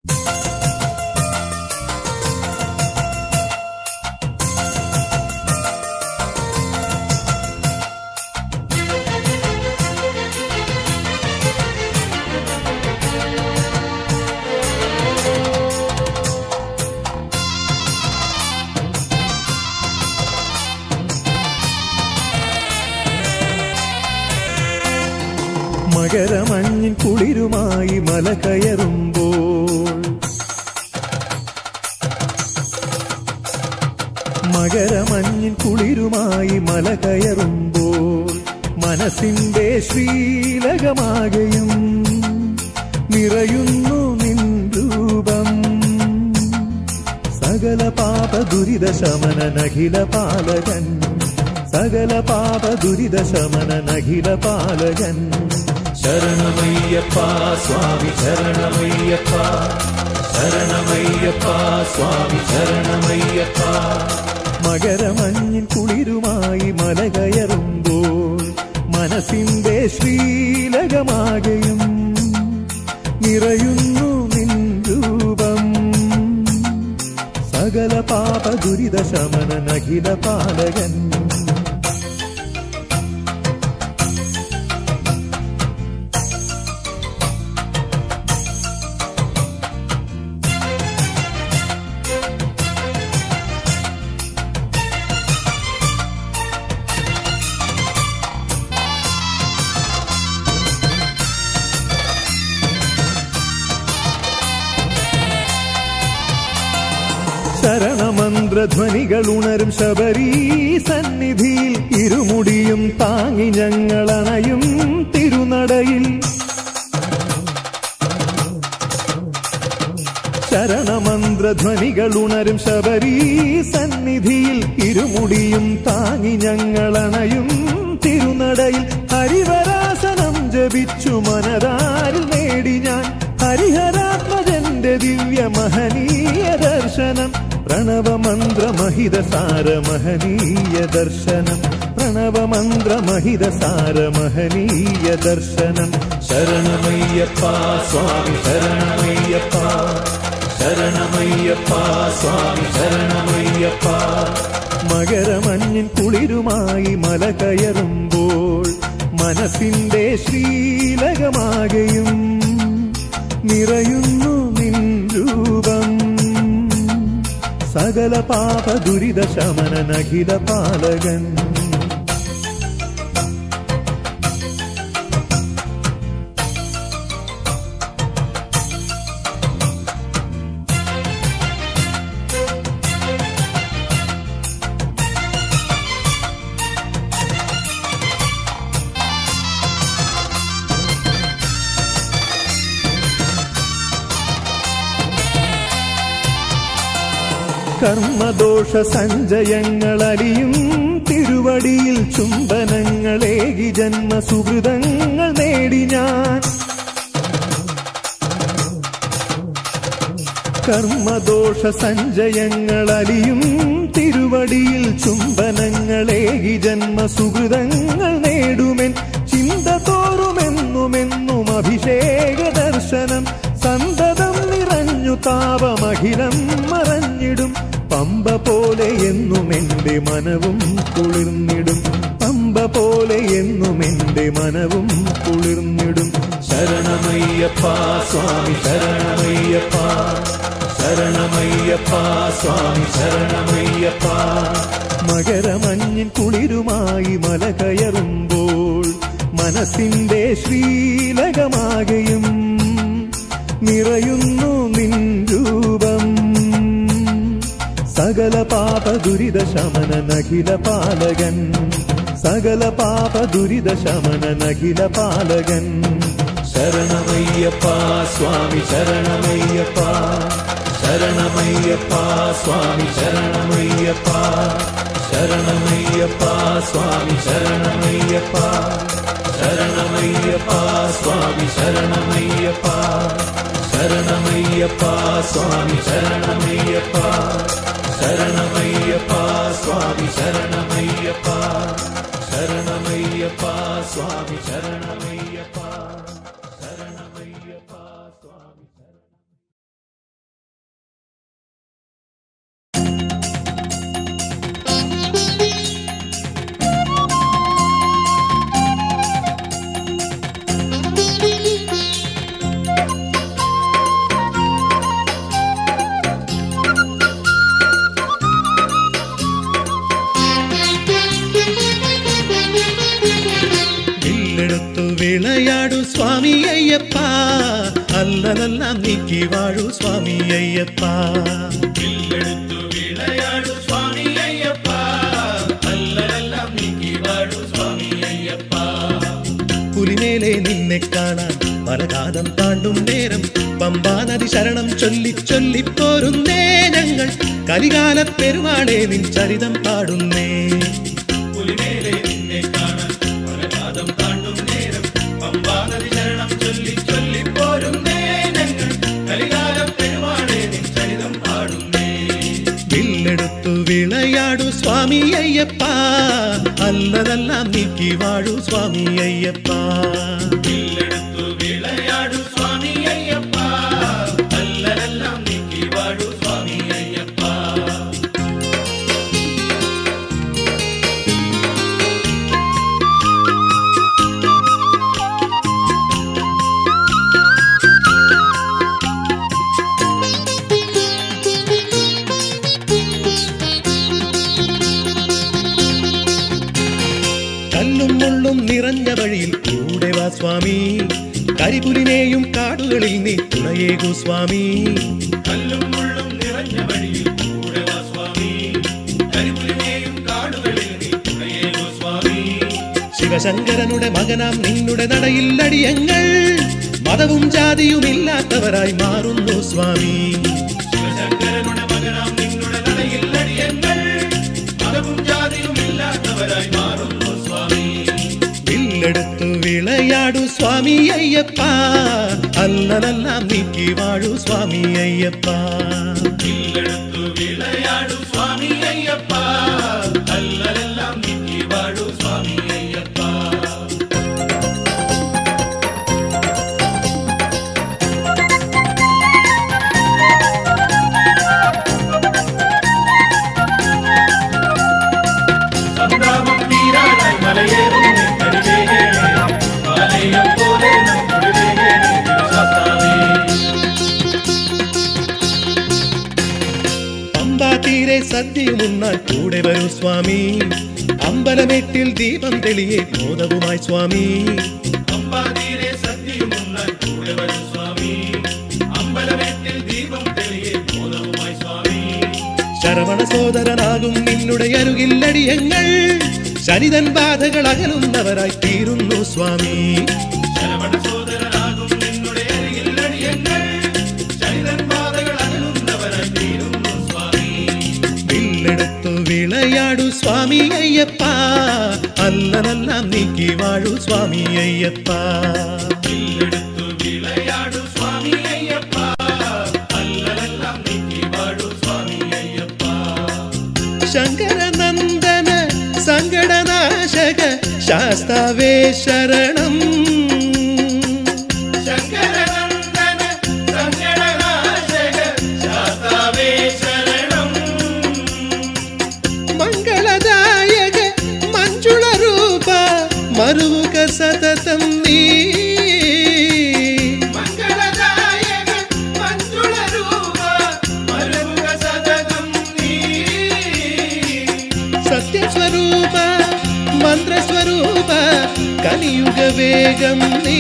മകരമഞ്ഞിൻ കുളിരുമായി മല കയറുമ്പോൾ മകരമഞ്ഞിൻ കുളിരുമായി മല കയറുമ്പോൾ മനസ്സിന്റെ ശ്രീലകമാകെയും നിറയുന്നു നിൻ രൂപം സകല പാപ ദുരിത ശമന നഖില പാലകൻ സകല പാപ ദുരിത ശമന നഖില പാലകൻ ശരണമയ്യപ്പ സ്വാമി ശരണമയ്യപ്പ ശരണമയ്യപ്പ സ്വാമി ശരണമയ്യപ്പ മകരമഞ്ഞിൻ കുളിരുമായി മല കയറുമ്പോൾ മനസ്സിന്റെ ശ്രീലകമാകെയും നിറയുന്നു നിൻ രൂപം സകല പാപ ദുരിത ശമന നഖില പാലകൻ ശരണമന്ത്രധ്വനികൾ ഉണരും ശബരീ സന്നിധിയിൽ ഇരുമുടിയും താങ്ങി ഞങ്ങളണയും തിരുനടയിൽ ശരണമന്ത്രധ്വനികൾ ഉണരും ശബരീ സന്നിധിയിൽ ഇരുമുടിയും താങ്ങി ഞങ്ങളണയും തിരുനടയിൽ ഹരിവരാസനം ജപിച്ചു മനതാരിൽ നേടി ഞാൻ ഹരിഹരാത്മജന്റെ ദിവ്യ മഹനീയ ദർശനം പ്രണവമന്ത്രമഹിത സാരമഹനീയ ദർശനം പ്രണവമന്ത്രമഹിത സാരമഹനീയ ദർശനം ശരണമയ്യപ്പ സ്വാമി ശരണമയ്യപ്പ ശരണമയ്യപ്പ സ്വാമി ശരണമയ്യപ്പ മകരമഞ്ഞിൻ കുളിരുമായി മല കയറുമ്പോൾ മനസ്സിന്റെ ശ്രീലകമാകെയും നിറയുന്നു നിൻ രൂപം സകല പാപ ദുരിത ശമന നഖില പാലകൻ കർമ്മദോഷ സഞ്ചയങ്ങളലിയും തിരുവടിയിൽ ചുംബനങ്ങളേകി ജന്മ സുഹൃതങ്ങൾ നേടി ഞാൻ കർമ്മദോഷ സഞ്ചയങ്ങളലിയും തിരുവടിയിൽ ചുംബനങ്ങളേകി ജന്മ സുഹൃതങ്ങൾ നേടുമെൻ ചിന്ത തോറുമെന്നുമെന്നും അഭിഷേക ദർശനം സന്തതം നിറഞ്ഞു താപമഖിലം മറഞ്ഞിടും പമ്പ പോലെ എന്നും എന്റെ മനവും കുളിർന്നിടും പമ്പ പോലെ എന്നും എന്റെ മനവും കുളിർന്നിടും ശരണമയ്യപ്പ സ്വാമി ശരണമയ്യപ്പ ശരണമയ്യപ്പ സ്വാമി ശരണമയ്യപ്പ മകരമഞ്ഞിൻ കുളിരുമായി മല കയറുമ്പോൾ മനസ്സിന്റെ ശ്രീലകമാകെയും നിറയുന്നു നിൻ രൂപം സകല പാപ ദുരിത ശമന നഖില പാലകൻ സകല പാപ ദുരിത ശമന നഖില പാലകൻ ശരണമയ്യപ്പ സ്വാമി ശരണമയ്യപ്പ ശരണമയ്യപ്പ സ്വാമി ശരണമയ്യപ്പ ശരണമയ്യപ്പ സ്വാമി ശരണമയ്യപ്പ ശരണമയ്യപ്പ സ്വാമി ശരണമയ്യപ്പ ശരണമയ്യപ്പ സ്വാമി ശരണമയ്യപ്പ ശരണമയ്യപ്പ സ്വാമി ശരണമയ്യപ്പ ശരണമയ്യപ്പ സ്വാമി ശരണമയ്യപ്പ സ്വാമി അയ്യപ്പ അല്ലലെല്ലാം നീക്കി വാഴൂ സ്വാമി അയ്യപ്പ വില്ലെടുത്തു വിളയാടു സ്വാമി അയ്യപ്പ അല്ലലെല്ലാം നീക്കി വാഴു സ്വാമി അയ്യപ്പ പുലിമേലെ നിന്നെ കാണാൻ പലകാലം താണ്ടും നേരം പമ്പാ നദി ശരണം ചൊല്ലി ചൊല്ലിപ്പോരുന്നേ ഞങ്ങൾ കലികാല പെരുമാളെ നിൻ ചരിതം പാടുന്നേ പുലിമേലെ നിന്നെ കാണാൻ പലകാലം താണ്ടും നേരം പമ്പാനദി ശരണം ചൊല്ലി ചൊല്ലി പോരുന്നേ ഞങ്ങൾ കലികാല പെരുമാളെ നിൻ ചരിതം പാടുന്നേ വില്ലെടുത്തു വിളയാടു സ്വാമി അയ്യപ്പ അല്ലതെല്ലാം നീക്കി വാഴൂ സ്വാമി അയ്യപ്പ വില്ലെടുത്തു വിളയാടു സ്വാമി അയ്യപ്പ അല്ലലെല്ലാം നീക്കി വാഴു സ്വാമി അയ്യപ്പ കല്ലും മുള്ളും നിറഞ്ഞ വഴിയിൽ കൂടെ വാ സ്വാമി കരിപുലിനെയും കാടുകളിൽ നീ തുണയേകു സ്വാമി കല്ലും മുള്ളും നിറഞ്ഞ വഴിയിൽ കൂടെ വാ സ്വാമി കരിപുലിനെയും കാടുകളിൽ നീ തുണയേകു സ്വാമി ശിവശങ്കരനുടെ മകനാം നിന്നുടെ നടയിൽ അടിയങ്ങൾ മതവും ജാതിയും ഇല്ലാത്തവരായി മാറുന്നു സ്വാമി ശിവശങ്കരനുടെ മകനാം നിങ്ങളുടെ നടയിൽ അടിയങ്ങൾ മതവും ജാതിയും ഇല്ലാത്തവരായി മാറുന്നു സ്വാമി വില്ലെടുത്തു വിളയാടു സ്വാമി അയ്യപ്പ അല്ലലെല്ലാം നീക്കി വാഴൂ സ്വാമി അയ്യപ്പ വില്ലെടുത്തു വിളയാടു സ്വാമി അയ്യപ്പ അല്ലലെല്ലാം നീക്കി വാഴു സ്വാമി അയ്യപ്പ സംഗ്രാമം തീരാനായി മലയേറുന്നേ കരിവേഗേണേ മാലയം പോലെ നമ്മുടെ ശാസ്താവേ പമ്പാ തീരെ സദ്യയുമുണ്ണാൻ കൂടെ വരൂ സ്വാമി അമ്പലമെട്ടിൽ ദീപം തെളിയെ മോദവുമായി സ്വാമി അമ്പാതീരെ സത്യമുണ്ണാൻ കൂടെ വരും സ്വാമി അമ്പലമേറ്റിൽ ദീപം തെളിയെ ബോധവുമായി സ്വാമി ശരവണ സോദരനാകും നിന്നുടെ അരുകില്ലടിയങ്ങൾ ശനിതൻ ബാധകൾ അകലുന്നവരായി തീരുന്നു സ്വാമി ശരവണ സോദരനാകും നിന്നുടെ അരികിൽ അടിയങ്ങൾ ചരിതൻ പാതകൾ അകലുന്നവരായി തീരുന്നു സ്വാമി വില്ലെടുത്തു വിളയാടു സ്വാമി അയ്യപ്പ അല്ലനെല്ലാം നീക്കി വാഴൂ സ്വാമി അയ്യപ്പ വില്ലെടുത്തു വിളയാടു സ്വാമി അയ്യപ്പ അല്ലലെല്ലാം നീക്കി വാഴു സ്വാമി അയ്യപ്പ ശങ്കരനന്ദന സങ്കടനാശക ശാസ്താവേ ശരണം ശങ്കരനന്ദന സങ്കടനാശക ശാസ്താവേ ശരണം മംഗളദായക മഞ്ജുള രൂപ മരുവുക സതതം നീ മംഗളദായക മഞ്ജുള രൂപ മരുക സതതം നീ സത്യസ്വരൂപ മന്ത്രസ്വരൂപ കലിയുഗ വേഗം നീ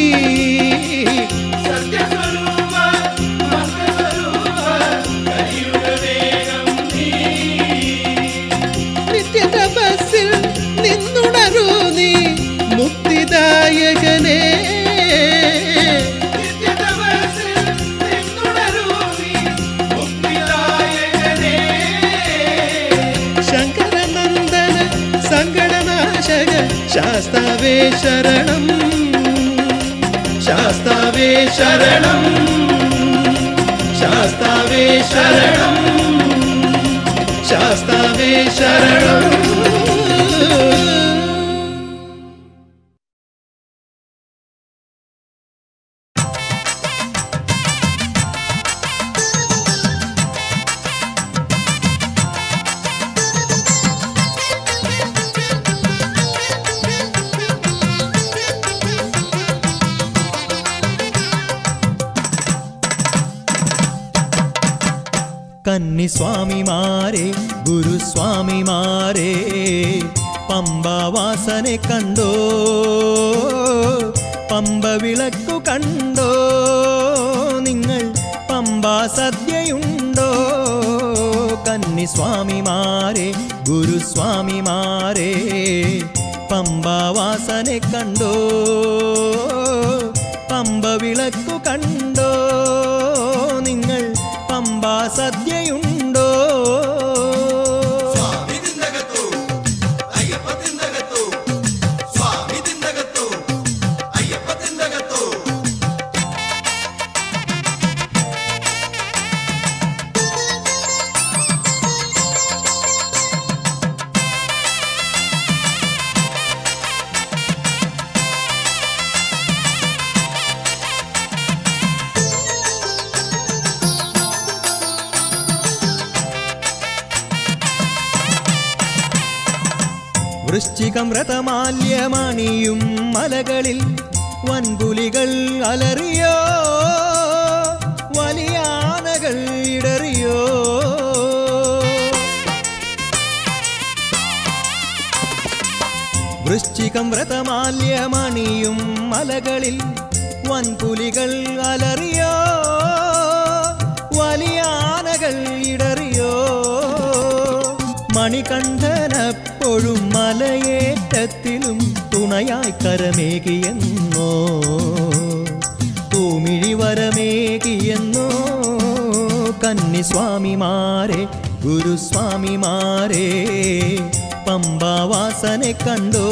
സത്യസ്വരൂപ മന്ത്രസ്വരൂപ കലിയുഗ വേഗം നീ നിത്യ തപസ്സിൽ നിന്നുണരൂ നീ മുക്തിദായകനേ നിത്യതപസ്സിൽ നിന്നുണരൂ നീ മുക്തിദായകനേ ശങ്കരനന്ദന സങ്കടനാശക ശാസ്താവേ ശരണം ശാസ്താവേ ശരണം ശാസ്താവേ ശരണം ശാസ്താവേ ശരണം കന്നിസ്വാമിമാരെ ഗുരുസ്വാമിമാരെ പമ്പാവാസനെ കണ്ടോ പമ്പ വിളക്കു കണ്ടോ നിങ്ങൾ പമ്പാ സദ്യയുണ്ടോ കന്നിസ്വാമിമാരെ ഗുരുസ്വാമിമാരെ പമ്പാവാസനെ കണ്ടോ പമ്പ വിളക്കു കണ്ടോ നിങ്ങൾ പമ്പാ സദ്യയുണ്ടോ സ്വാമി തിന്തകത്തു അയ്യപ്പ തിന്തകത്തു സ്വാമി തിന്തകത്തു അയ്യപ്പ തിന്തകത്തു വൃശ്ചികം വ്രതമാല്യമണിയും മലകളിൽ വൻപുലികൾ അലറിയോ വലിയാനകൾ ഇടറിയോ വൃശ്ചികം വ്രതമാല്യമണിയും മലകളിൽ വൻപുലികൾ അലറിയോ വലിയാനകൾ ഇടറിയോ മണികണ്ഠനപ്പോഴും മലയേറ്റത്തിലും തുണയായി കരമേകിയെന്നോ തൂമിഴി വരമേകിയെന്നോ കന്നിസ്വാമിമാരെ ഗുരുസ്വാമിമാരെ പമ്പാവാസനെ കണ്ടോ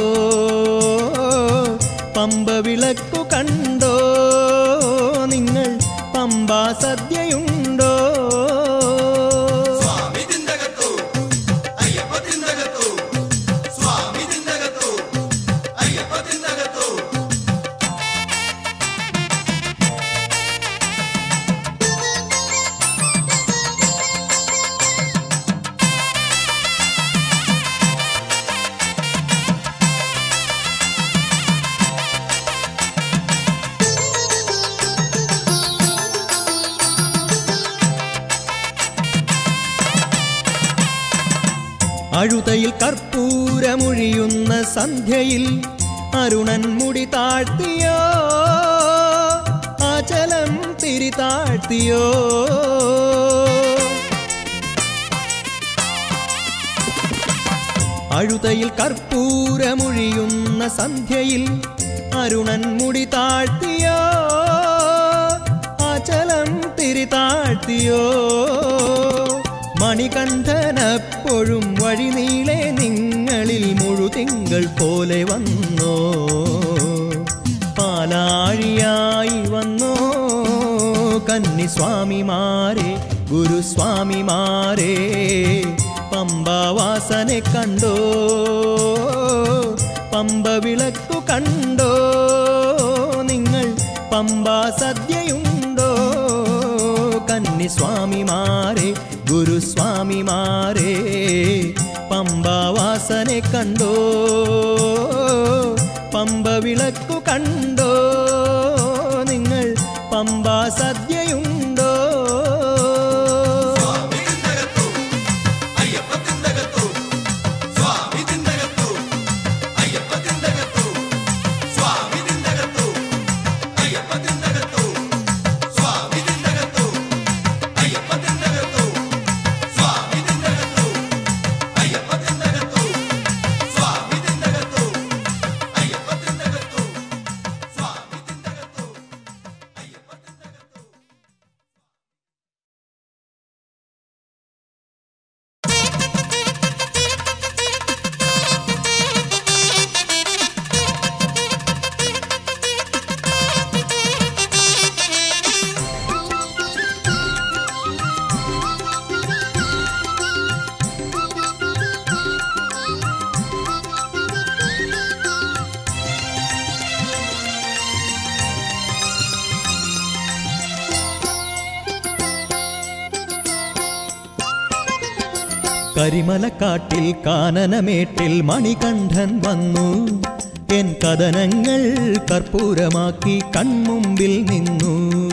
പമ്പ വിളക്കു കണ്ടോ നിങ്ങൾ പമ്പാ സദ്യയുണ്ടോ സ്വാമി തിന്തകത്തു അയ്യപ്പ തിന്തകത്തു സ്വാമി തിന്തകത്തു അയ്യപ്പ തിന്തകത്തു അഴുതയിൽ കർപ്പൂരമൊഴിയുന്ന സന്ധ്യയിൽ അരുണൻ മുടി താഴ്ത്തിയോ അചലം തിരി താഴ്ത്തിയോ അഴുതയിൽ കർപ്പൂരമൊഴിയുന്ന സന്ധ്യയിൽ അരുണൻ മുടി താഴ്ത്തിയോ അചലം തിരി താഴ്ത്തിയോ മണികണ്ഠനപ്പോഴും വഴിനീളെ നിങ്ങളിൽ മുഴുതിങ്കൾ പോലെ വന്നോ പാലാഴിയായി വന്നോ കന്നിസ്വാമിമാരെ ഗുരുസ്വാമിമാരെ പമ്പാവാസനെ കണ്ടോ പമ്പ വിളക്കു കണ്ടോ നിങ്ങൾ പമ്പാ സദ്യയുണ്ടോ കന്നിസ്വാമിമാരെ ഗുരുസ്വാമിമാരെ പമ്പാവാസനെ കണ്ടോ പമ്പ വിളക്കു കണ്ടോ നിങ്ങൾ പമ്പാ സദ്യയുണ്ടോ സ്വാമി തിന്തകത്തു അയ്യപ്പ തിന്തകത്തു സ്വാമി തിന്തകത്തു അയ്യപ്പ തിന്തകത്തു സ്വാമി തിന്തകത്തു അയ്യപ്പ തിന്തകത്തു സ്വാമി തിന്തകത്തു അയ്യപ്പ തിന്തകത്തു സ്വാമി തിന്തകത്തു അയ്യപ്പ തിന്തകത്തു സ്വാമി തിന്തകത്തു അയ്യപ്പ തിന്തകത്തു സ്വാമി തിന്തകത്തു അയ്യപ്പ തിന്തകത്തു കരിമലക്കാട്ടിൽ കാനനമേട്ടിൽ മണികണ്ഠൻ വന്നു എൻ കഥനങ്ങൾ കർപ്പൂരമാക്കി കൺമുമ്പിൽ നിന്നു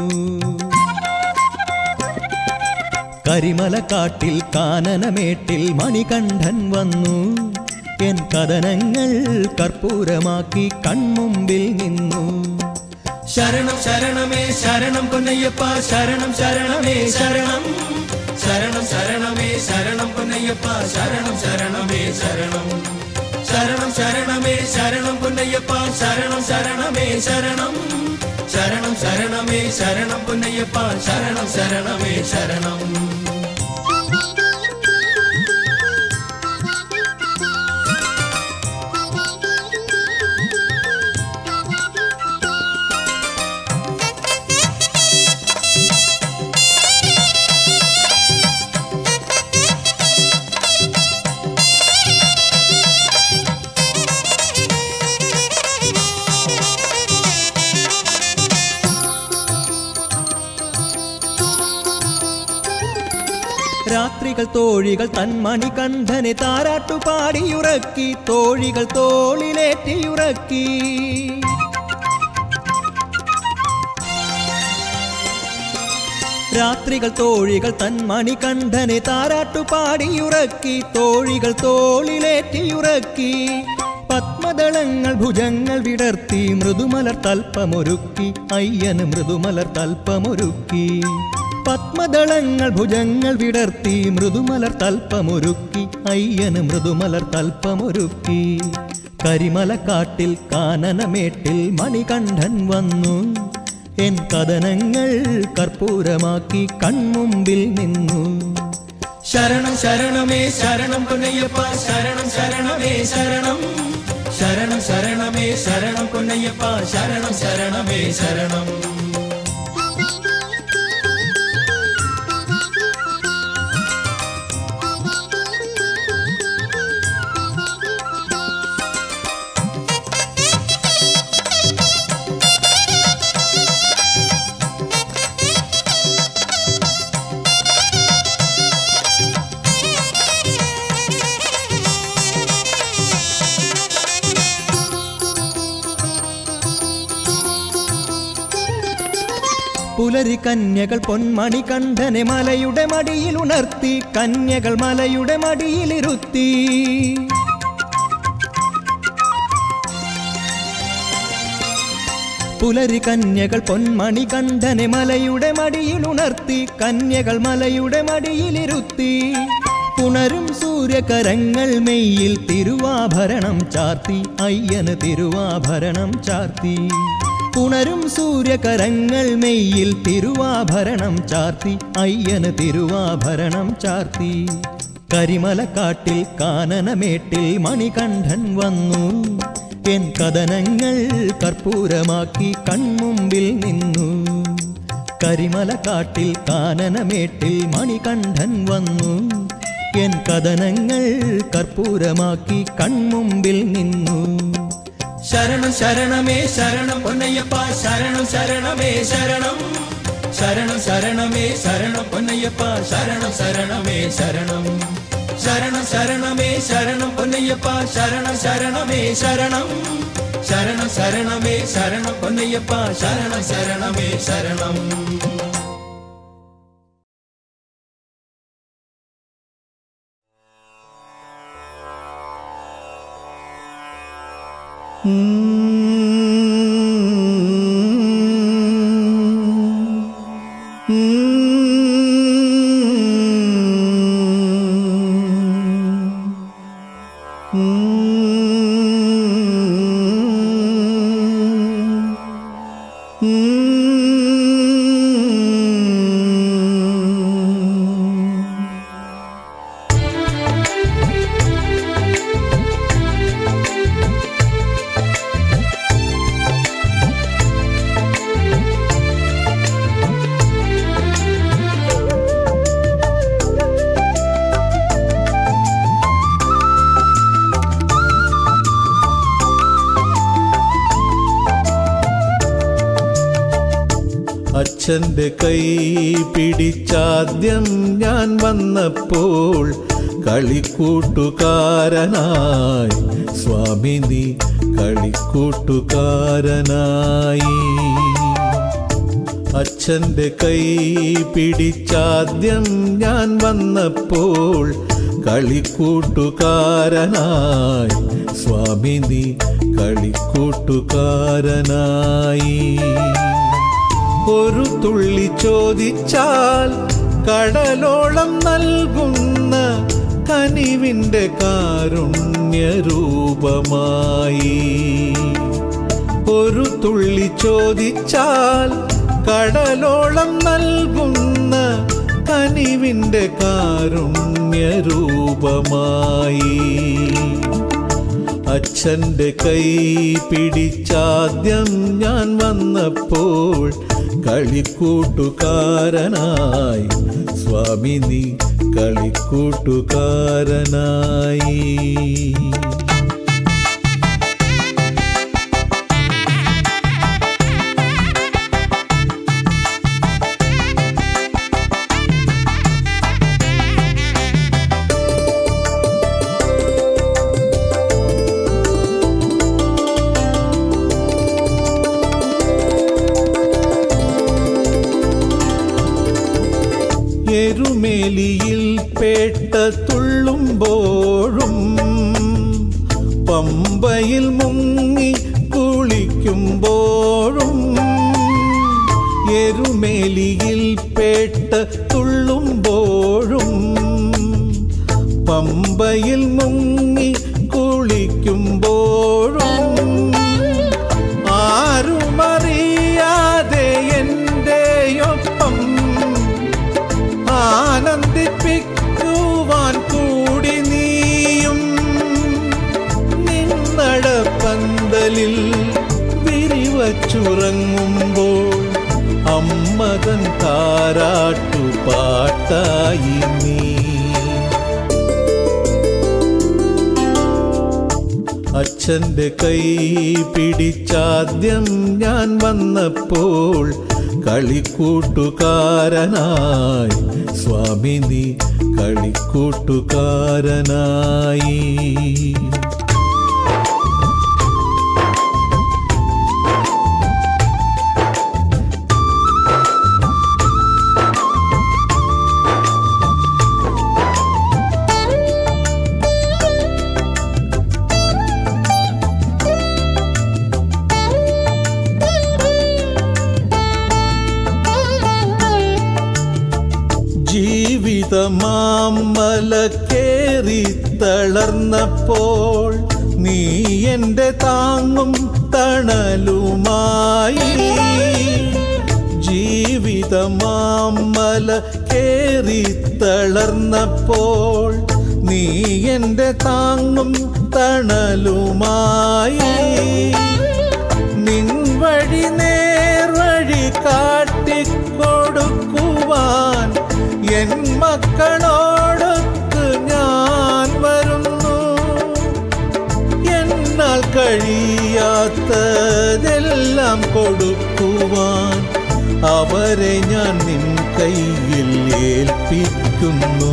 കരിമലക്കാട്ടിൽ കാനനമേട്ടിൽ മണികണ്ഠൻ വന്നു എൻ കഥനങ്ങൾ കർപ്പൂരമാക്കി കൺമുമ്പിൽ നിന്നു ശരണം ശരണമേ ശരണം പൊന്നയ്യപ്പ ശരണം ശരണമേ ശരണം ശരണം ശരണമേ ശരണം പൊന്നയ്യപ്പ ശരണം ശരണമേ ശരണം ശരണം ശരണമേ ശരണം പൊന്നയ്യപ്പ ശരണം ശരണമേ ശരണം ശരണം ശരണമേ ശരണം പൊന്നയ്യപ്പ ശരണം ശരണമേ ശരണം രാത്രികൾ തോഴികൾ തന്മണി കണ്ഠനെ താരാട്ടുപാടിയുറക്കി തോഴികൾ തോളിലേറ്റിയുറക്കി രാത്രികൾ തോഴികൾ തന്മണി കണ്ഠനെ താരാട്ടുപാടിയുറക്കി തോഴികൾ തോളിലേറ്റിയുറക്കി പത്മദളങ്ങൾ ഭുജങ്ങൾ വിടർത്തി മൃദുമലർ തൽപ്പമൊരുക്കി അയ്യന് മൃദുമലർ തൽപ്പമൊരുക്കി പത്മദളങ്ങൾ ഭുജങ്ങൾ വിടർത്തി മൃദുമലർ തൽപ്പമൊരുക്കി അയ്യന് മൃദുമലർ തൽപ്പമൊരുക്കി കരിമലക്കാട്ടിൽ കാനനമേട്ടിൽ മണികണ്ഠൻ വന്നു എൻ കഥനങ്ങൾ കർപ്പൂരമാക്കി കൺമുമ്പിൽ നിന്നു ശരണം ശരണമേ ശരണം പൊന്നയ്യപ്പ ശരണം ശരണമേ ശരണം ശരണം ശരണമേ ശരണം പൊന്നയ്യപ്പ ശരണം ശരണമേ ശരണം പുലരി കന്യകൾ പൊന്മണി കണ്ഠനെ മലയുടെ മടിയിൽ ഉണർത്തി കന്യകൾ മലയുടെ മടിയിലിരുത്തി പുലരി കന്യകൾ പൊന്മണി കണ്ഠനെ മലയുടെ മടിയിൽ ഉണർത്തി കന്യകൾ മലയുടെ മടിയിലിരുത്തി പുണരും സൂര്യകരങ്ങൾ മെയ്യിൽ തിരുവാഭരണം ചാർത്തി അയ്യന് തിരുവാഭരണം ചാർത്തി പുണരും സൂര്യകരങ്ങൾ മെയ്യിൽ തിരുവാഭരണം ചാർത്തി അയ്യന് തിരുവാഭരണം ചാർത്തി കരിമലക്കാട്ടിൽ കാനനമേട്ടിൽ മണികണ്ഠൻ വന്നു എൻ കഥനങ്ങൾ കർപ്പൂരമാക്കി കൺമുമ്പിൽ നിന്നു കരിമലക്കാട്ടിൽ കാനനമേട്ടിൽ മണികണ്ഠൻ വന്നു എൻ കഥനങ്ങൾ കർപ്പൂരമാക്കി കൺമുമ്പിൽ നിന്നു ശരണം ശരണമേ ശരണം പൊന്നയ്യപ്പ ശരണം ശരണമേ ശരണം ശരണം ശരണമേ ശരണം പൊന്നയ്യപ്പ ശരണം ശരണമേ ശരണം ശരണം ശരണമേ ശരണം പൊന്നയ്യപ്പ ശരണം ശരണമേ ശരണം ശരണം ശരണമേ ശരണം പൊന്നയ്യപ്പ ശരണം ശരണമേ ശരണം അച്ഛൻ്റെ കൈ പിടിച്ചാദ്യം ഞാൻ വന്നപ്പോൾ കളിക്കൂട്ടുകാരനായി സ്വാമി നീ കളിക്കൂട്ടുകാരനായി അച്ഛൻ്റെ കൈ പിടിച്ചാദ്യം ഞാൻ വന്നപ്പോൾ കളിക്കൂട്ടുകാരനായി സ്വാമി നീ കളിക്കൂട്ടുകാരനായി ഒരു തുള്ളി ചോദിച്ചാൽ കടലോളം നൽകുന്ന കനിവിൻ്റെ കാരുണ്യരൂപമായി ഒരു തുള്ളി ചോദിച്ചാൽ കടലോളം നൽകുന്ന കനിവിൻ്റെ കാരുണ്യരൂപമായി അച്ഛൻ്റെ കൈ പിടിച്ചാദ്യം ഞാൻ വന്നപ്പോൾ കളിക്കൂട്ടുകാരനായി സ്വാമി നീ കളിക്കൂട്ടുകാരനായി എരുമേലിയിൽ പേട്ട തുള്ളുമ്പോഴും പമ്പയിൽ മുങ്ങി കുളിക്കുമ്പോഴും എരുമേലിയിൽ പേട്ട തുള്ളുമ്പോഴും പമ്പയിൽ മുങ്ങി കുളിക്കുമ്പോഴും ആരുമറിയാതെ എൻ്റെയൊപ്പം ആനന്ദിപ്പിക്കുവാൻ കൂടി നീയും നിന്നടപ്പന്തലിൽ വിരിവച്ചുറങ്ങുമ്പോൾ അമ്മതൻ താരാട്ടു പാട്ടായി നീ അച്ഛൻ്റെ കൈ പിടിച്ചാദ്യം ഞാൻ വന്നപ്പോൾ കളിക്കൂട്ടുകാരനായി സ്വാമി നീ കളിക്കൂട്ടുകാരനായി ജീവിതമാമല കേറി തളർന്നപ്പോൾ നീ എൻ്റെ താങ്ങും തണലുമായി ജീവിതമാമല കേറി തളർന്നപ്പോൾ നീ എൻ്റെ താങ്ങും തണലുമായി നിൻ വഴി നേർവഴി കാട്ടിക്കൊടുക്കുവാൻ എൻ മക്കളോടൊത്ത് ഞാൻ വരുന്നു എന്നാൽ കഴിയാത്തതെല്ലാം കൊടുക്കുവാൻ അവരെ ഞാൻ നിൻ കയ്യിൽ ഏൽപ്പിക്കുന്നു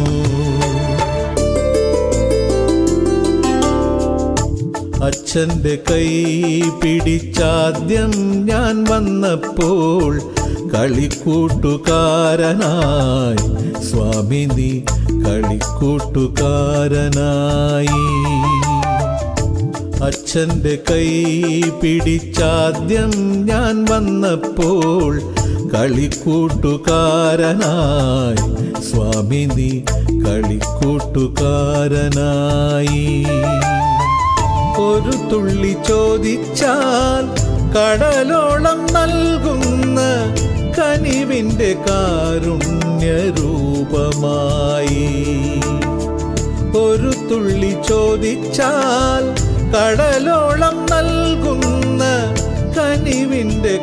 അച്ഛൻ്റെ കൈ പിടിച്ചാദ്യം ഞാൻ വന്നപ്പോൾ കളിക്കൂട്ടുകാരനായി സ്വാമി നീ കളിക്കൂട്ടുകാരനായി അച്ഛൻ്റെ കൈ പിടിച്ചാദ്യം ഞാൻ വന്നപ്പോൾ കളിക്കൂട്ടുകാരനായി സ്വാമി നീ കളിക്കൂട്ടുകാരനായി ഒരു തുള്ളി ചോദിച്ചാൽ കടലോളം നൽകുന്ന കനിവിൻ്റെ കാരുണ്യരൂപമായി ഒരു തുള്ളി ചോദിച്ചാൽ കടലോളം നൽകുന്ന കനിവിൻ്റെ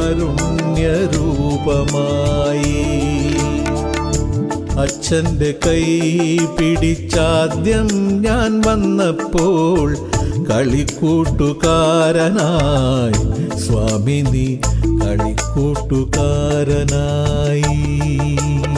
കാരുണ്യരൂപമായി അച്ഛൻ്റെ കൈ പിടിച്ചാദ്യം ഞാൻ വന്നപ്പോൾ കളിക്കൂട്ടുകാരനായി സ്വാമി നീ കളിക്കൂട്ടുകാരനായി